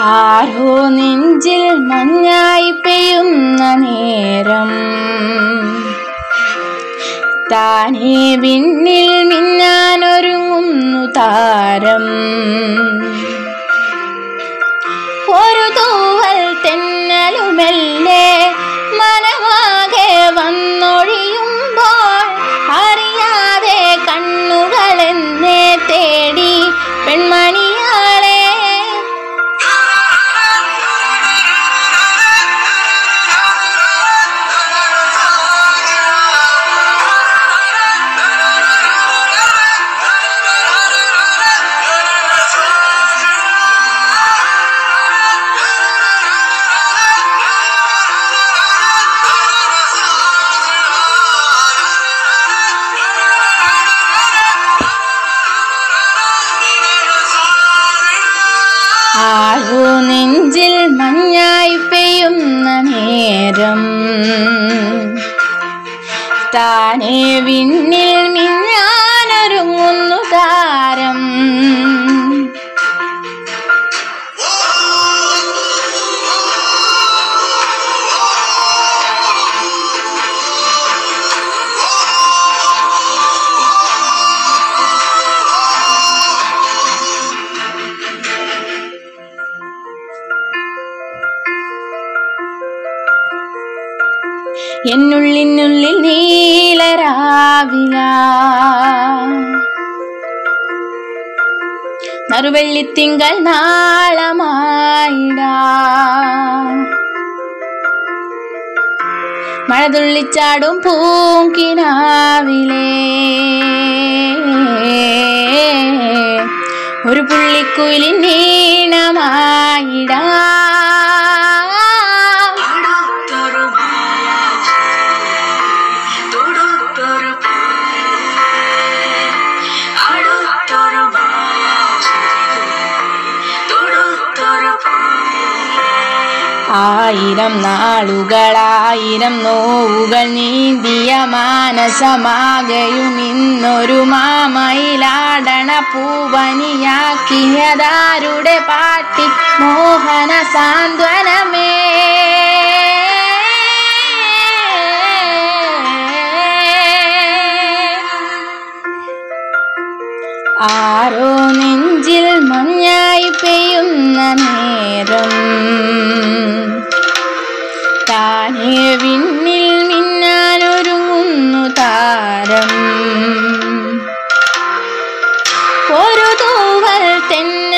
ആരോ നെഞ്ചിൽ മഞ്ഞായി പെയ്യുന്ന നേരം താനേ വിണ്ണിൽ മിന്നാനൊരുങ്ങുന്നു താരം ഒരു തൂവൽ തെന്നലുമെല്ലേ മനമാകെ വന്നൊഴിയുമ്പോൾ അറിയാതെ കണ്ണുകൾ എന്നെ തേടി പെൺമണിയാളെ ആകൂ നെഞ്ചിൽ മഞ്ഞായി പെയ്യുന്ന നേരം താനേ വിണ്ണിൽ മിന്നാനൊരുങ്ങുന്നു താരം എന്നുള്ളിനുള്ളിൽ നീലരാവില നറുവെള്ളിത്തിങ്കൾ നാളമായിടാ മഴതുള്ളിച്ചാടും പൂങ്കിനാവിലേ ഒരു പുള്ളിക്കുയിലിൻ നീണമായിടാ അടുത്തൊരു തൊടുത്തൊരു അടുത്തൊരു തൊടുത്തൊരു ആയിരം നാളുകളായിരം നോവുകൾ നീന്തിയ മാനസമാകയും ഇന്നൊരു മാമയിലാടണ പൂവനിയാക്കിയതാരുടെ പാട്ടി മോഹന സാന്ത്വനമേ ആരോ നെഞ്ചിൽ മഞ്ഞായി പെയ്യുന്ന നേരം താനേ വിണ്ണിൽ മിന്നാനൊരുങ്ങുന്നു താരം ഒരു തൂവൽ തെന്ന